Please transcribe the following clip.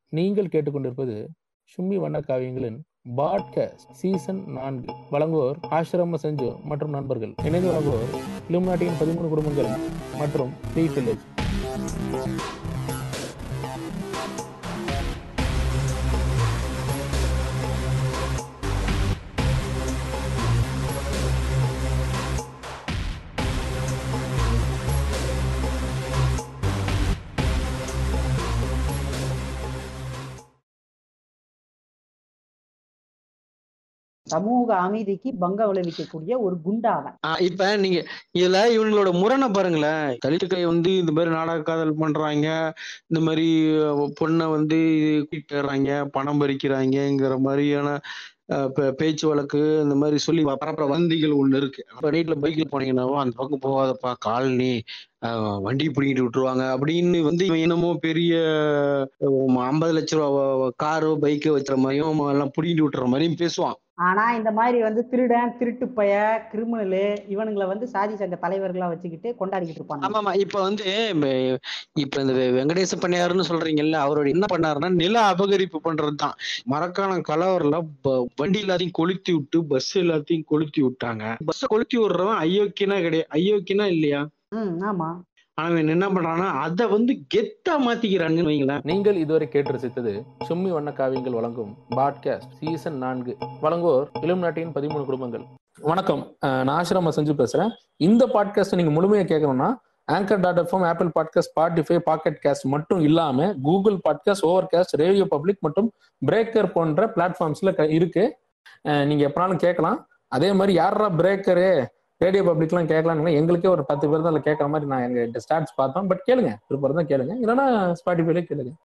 நீங்கள் கேட்டுக்கொண்டிருப்பது சும்மி வண்ண காவியங்களின் பாட்காஸ்ட் சீசன் நான்கு வழங்குவோர் ஆசிரம செஞ்சு மற்றும் நண்பர்கள் இணைந்து வழங்குவோர் இலுமினாட்டியின் பதிமூணு குடும்பங்கள் மற்றும் த்ரீ வில்லேஜ் சமூக அமைதிக்கு பங்கம் விளைவிக்கக்கூடிய ஒரு குண்டாவன் ஆஹ் இப்ப நீங்க இதுல இவங்களோட முரணை பாருங்களேன் தலித்துக்களை வந்து இந்த மாதிரி நாடக காதல் பண்றாங்க இந்த மாதிரி பொண்ணை வந்து கூட்டிடுறாங்க பணம் பறிக்கிறாங்கங்கிற மாதிரியான ஆஹ் பே- பேச்சு வழக்கு இந்த மாதிரி சொல்லி பரப்புற வந்திகள் ஒண்ணு இருக்கு அப்ப நைட்ல பைக்ல போனீங்கன்னாவும் அந்த பக்கம் போகாதப்பா காலனி ஆஹ் வண்டி பிடிங்கிட்டு விட்டுருவாங்க அப்படின்னு வந்து இவன் என்னமோ பெரிய ஐம்பது லட்ச ரூபா காரோ பைக்கோ வச்சுற மாதிரியும் எல்லாம் பிடிங்கிட்டு விட்டுற மாதிரியும் பேசுவான் ஆனா இந்த மாதிரி வந்து திருடன் திருட்டு பய கிரிமினலு இவனுங்களை வந்து சாதி சங்க தலைவர்களா வச்சுக்கிட்டு கொண்டாடிக்கிட்டு இருப்பாங்க ஆமாமா இப்ப வந்து இப்ப- இப்ப இந்த வெ- வெங்கடேச பண்ணையாருன்னு சொல்றீங்கல்ல அவரோட என்ன பண்ணாருன்னா நில அபகரிப்பு பண்றதுதான் மரக்காணம் கலவரில் வண்டி எல்லாத்தையும் கொளுத்தி விட்டு பஸ் எல்லாத்தையும் கொளுத்தி விட்டாங்க பஸ் கொளுத்தி விடுறவன் ஐயோக்கியனா கிடையாது ஐயோக்கியனா இல்லையா ம் ஆமா ஆனா இவன் என்ன பண்றான்னா அதை வந்து கெத்தா மாத்திக்கிறாங்கன்னு வைங்களேன் நீங்கள் இதுவரை கேட்டு ரசித்தது சும்மி வண்ண காவியங்கள் வழங்கும் பாட்காஸ்ட் சீசன் நான்கு வழங்குவோர் இலுமினாட்டியின் பதிமூணு குடும்பங்கள் வணக்கம் அஹ் நான் ஆசிரம செஞ்சு பேசுறேன் இந்த பாட்காஸ்ட் நீங்க முழுமையா கேட்கணும்னா Anchor dot FM Apple podcast Spotify Pocket cast மட்டும் இல்லாம Google podcast Overcast Radio Public மற்றும் பிரேக்கர் போன்ற பிளாட்ஃபார்ம்ஸ்ல க- இருக்கு அஹ் நீங்க எப்பனாலும் கேட்கலாம் அதே மாதிரி யாரா பிரேக்கரு ரேடியோ பப்ளிக்லாம் கேட்கலாம் எங்களுக்கே ஒரு பத்து பேர் தான் அதில் கேட்கற மாதிரி நான் எங்க ஸ்டாட்ஸ் பார்த்தோம் பட் கேளுங்க விருப்பம் தான் கேளுங்க இல்லைன்னா ஸ்பாட்டிஃபைல கேளுங்க